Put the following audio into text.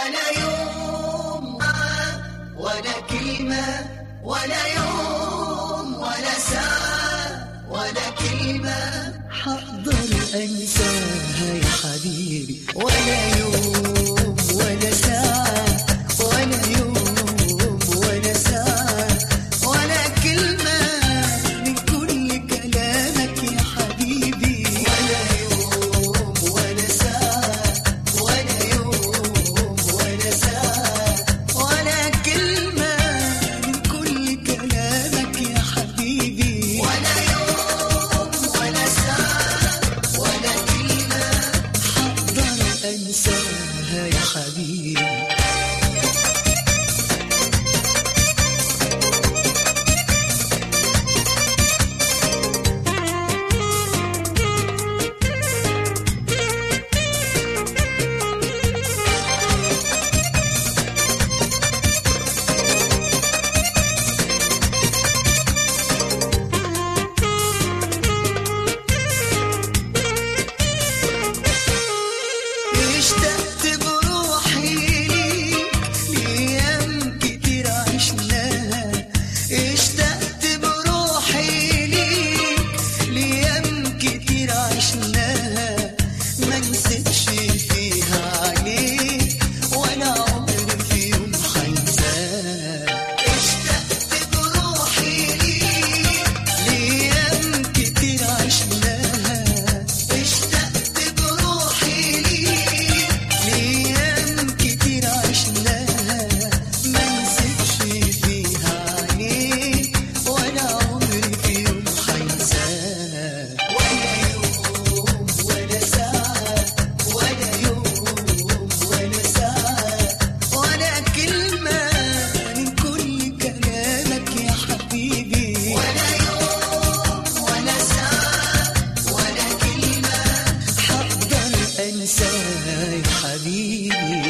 ولا يوم ولا كلمة ولا يوم ولا ساعة ولا كلمة حقدر أنساها يا حبيبي ولا يوم ولا ساعة ولا يوم ولا ساعة ولا كلمة من كل كلامك يا حبيبي ولا يوم ولا ساعة ولا يوم ولا ساعة ولا كلمة من كل كلامك يا حبيبي ولا يوم ولا ساعة ولا كلمة حقدر أنساها يا حبيبي اشتقت بروحي ليك لأيام كتير عشناها اشتقت بروحي ليك لأيام كتير عشناها ما نسيتش فيها عليك ولا عمري في يوم هنساها اشتقت بروحي ليك لأيام كتير عشناها اشتقت بروحي ليك لأيام كتير عشناها ما نسيتش فيها عليك ولا عمري في يوم هنساها ولا يوم ولا ساعة ولا يوم ولا ساعة ولا كلمة من كل كلامك يا حبيبي ولا يوم ولا ساعة ولا كلمة حقدر أنساها يا حبيبي